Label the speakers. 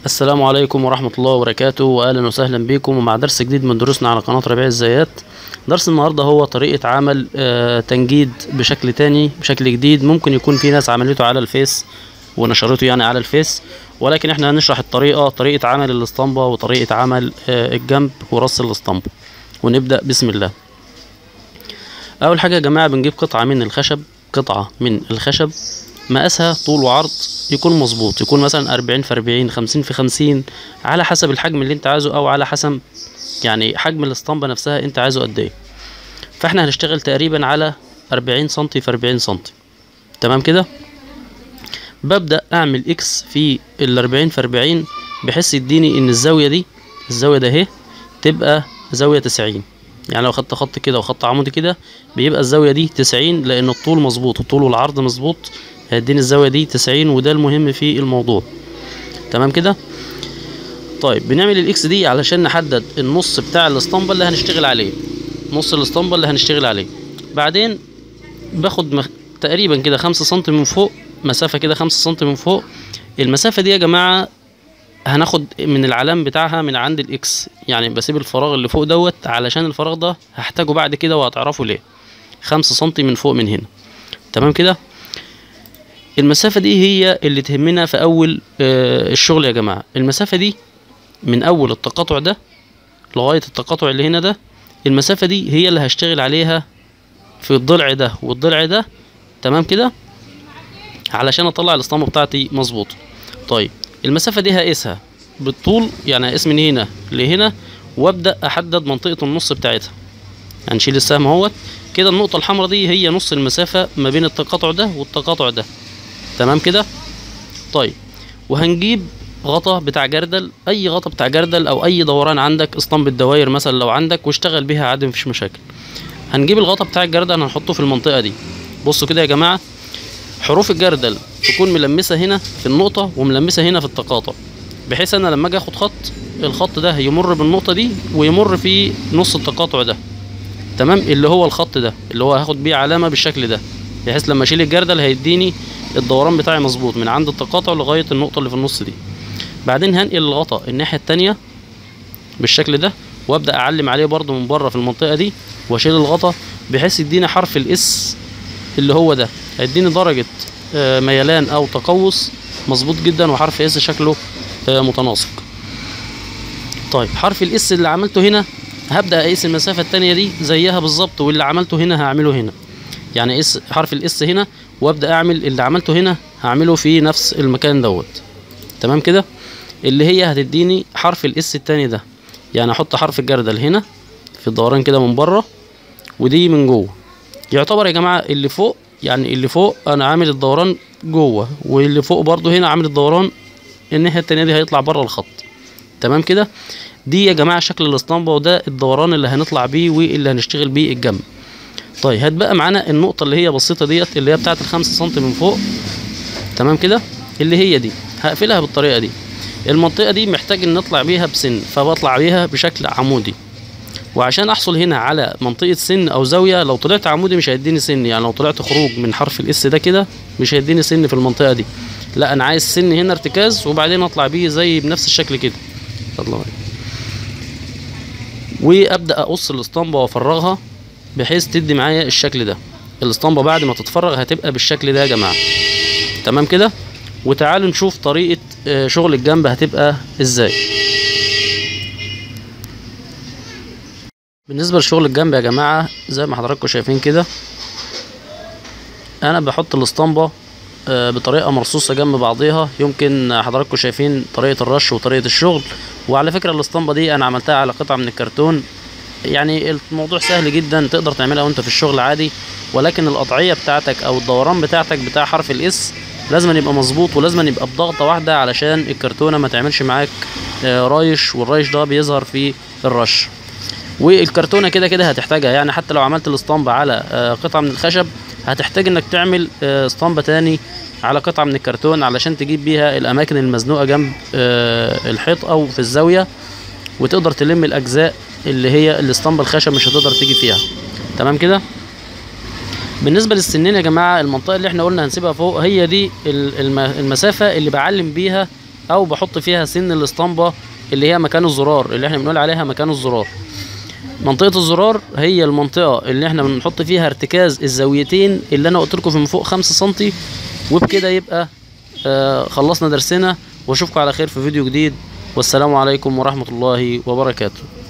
Speaker 1: السلام عليكم ورحمة الله وبركاته وأهلا وسهلا بكم ومع درس جديد من دروسنا على قناة ربيع الزيات درس النهاردة هو طريقة عمل آه، تنجيد بشكل تاني بشكل جديد ممكن يكون في ناس عملته على الفيس ونشرته يعني على الفيس ولكن احنا هنشرح الطريقة طريقة عمل الاسطمبة وطريقة عمل آه، الجنب ورص الاسطمبة ونبدأ بسم الله أول حاجة يا جماعة بنجيب قطعة من الخشب قطعة من الخشب مقاسها طول وعرض يكون مظبوط يكون مثلا أربعين في أربعين خمسين في خمسين على حسب الحجم اللي انت عايزه أو على حسب يعني حجم الاسطمبة نفسها انت عايزه قد ايه فاحنا هنشتغل تقريبا على أربعين سنتي في أربعين سنتي تمام كده ببدأ أعمل إكس في الأربعين في أربعين بحيث يديني إن الزاوية دي الزاوية ده اهي تبقى زاوية تسعين يعني لو خدت خط كده وخط عمودي كده بيبقى الزاوية دي تسعين لأن الطول مظبوط الطول والعرض مظبوط هيديني الزاوية دي تسعين وده المهم في الموضوع تمام كده طيب بنعمل الاكس دي علشان نحدد النص بتاع الاسطمبة اللي هنشتغل عليه نص الاسطمبة اللي هنشتغل عليه بعدين باخد مخ... تقريبا كده خمسة سنتي من فوق مسافة كده خمسة سنتي من فوق المسافة دي يا جماعة هناخد من العلام بتاعها من عند الاكس يعني بسيب الفراغ اللي فوق دوت علشان الفراغ ده هحتاجه بعد كده وهتعرفوا ليه خمسة سنتي من فوق من هنا تمام كده المسافة دي هي اللي تهمنا في أول آه الشغل يا جماعة المسافة دي من أول التقاطع ده لغاية التقاطع اللي هنا ده المسافة دي هي اللي هشتغل عليها في الضلع ده والضلع ده تمام كده علشان أطلع الاسطمبة بتاعتي مظبوط طيب المسافة دي هقيسها بالطول يعني هقيس من هنا لهنا وابدأ أحدد منطقة النص بتاعتها هنشيل السهم اهوت كده النقطة الحمراء دي هي نص المسافة ما بين التقاطع ده والتقاطع ده تمام كده طيب وهنجيب غطا بتاع جردل اي غطا بتاع جردل او اي دوران عندك اسطمبة دواير مثلا لو عندك واشتغل بيها عادي مفيش مشاكل هنجيب الغطا بتاع الجردل هنحطه في المنطقة دي بصوا كده يا جماعة حروف الجردل تكون ملمسة هنا في النقطة وملمسة هنا في التقاطع بحيث انا لما اجي اخد خط الخط ده يمر بالنقطة دي ويمر في نص التقاطع ده تمام اللي هو الخط ده اللي هو هاخد بيه علامة بالشكل ده بحيث لما اشيل الجردل هيديني الدوران بتاعي مظبوط من عند التقاطع لغاية النقطة اللي في النص دي بعدين هنقل الغطا الناحية التانية بالشكل ده وابدأ اعلم عليه برضو من بره في المنطقة دي واشيل الغطا بحيث يديني حرف الاس اللي هو ده هيديني درجة آه، ميلان او تقوس مظبوط جدا وحرف اس شكله آه، متناسق طيب حرف الاس اللي عملته هنا هبدأ اقيس المسافة التانية دي زيها بالظبط واللي عملته هنا هعمله هنا يعني اس حرف الاس هنا وابدأ اعمل اللي عملته هنا هعمله في نفس المكان دوت تمام كده اللي هي هتديني حرف الاس التاني ده يعني احط حرف الجردل هنا في الدوران كده من بره ودي من جوه يعتبر يا جماعة اللي فوق يعني اللي فوق انا عامل الدوران جوه واللي فوق برضو هنا عامل الدوران الناحية التانية دي هيطلع بره الخط تمام كده دي يا جماعة شكل الاسطمبة وده الدوران اللي هنطلع بيه واللي هنشتغل بيه الجنب طيب هتبقى معانا النقطة اللي هي بسيطة ديت اللي هي بتاعت الخمسة سنتي من فوق تمام كده اللي هي دي هقفلها بالطريقة دي المنطقة دي محتاج ان نطلع بيها بسن فبطلع بيها بشكل عمودي وعشان احصل هنا على منطقة سن او زاوية لو طلعت عمودي مش هيديني سن يعني لو طلعت خروج من حرف الاس ده كده مش هيديني سن في المنطقة دي لا انا عايز سن هنا ارتكاز وبعدين اطلع بيه زي بنفس الشكل كده الله عليك. وابدا اقص الاسطمبه وافرغها بحيث تدي معايا الشكل ده الاسطمبه بعد ما تتفرغ هتبقى بالشكل ده يا جماعه تمام كده وتعالوا نشوف طريقه آه، شغل الجنب هتبقى ازاي بالنسبه لشغل الجنب يا جماعه زي ما حضراتكم شايفين كده انا بحط الاسطمبه آه، بطريقه مرصوصه جنب بعضيها يمكن حضراتكم شايفين طريقه الرش وطريقه الشغل وعلى فكره الاسطمبه دي انا عملتها على قطعه من الكرتون يعني الموضوع سهل جدا تقدر تعملها وانت في الشغل عادي ولكن القطعيه بتاعتك او الدوران بتاعتك بتاع حرف الاس لازم يبقى مظبوط ولازم يبقى بضغطه واحده علشان الكرتونه ما تعملش معاك آه، رايش والرايش ده بيظهر في الرش والكرتونه كده كده هتحتاجها يعني حتى لو عملت الاسطمبه على آه، قطعه من الخشب هتحتاج انك تعمل آه، اسطمبه تاني على قطعه من الكرتون علشان تجيب بيها الاماكن المزنوقه جنب آه، الحيط او في الزاويه وتقدر تلم الاجزاء اللي هي الاسطمبه الخشب مش هتقدر تيجي فيها تمام كده بالنسبه للسنين يا جماعه المنطقه اللي احنا قلنا هنسيبها فوق هي دي ال- الم- المسافه اللي بعلم بيها او بحط فيها سن الاسطمبة اللي هي مكان الزرار اللي احنا بنقول عليها مكان الزرار منطقة الزرار هي المنطقة اللي احنا بنحط فيها ارتكاز الزاويتين اللي انا قلت لكم من فوق خمسة سنتي وبكده يبقى آه خلصنا درسنا واشوفكم على خير في فيديو جديد والسلام عليكم ورحمة الله وبركاته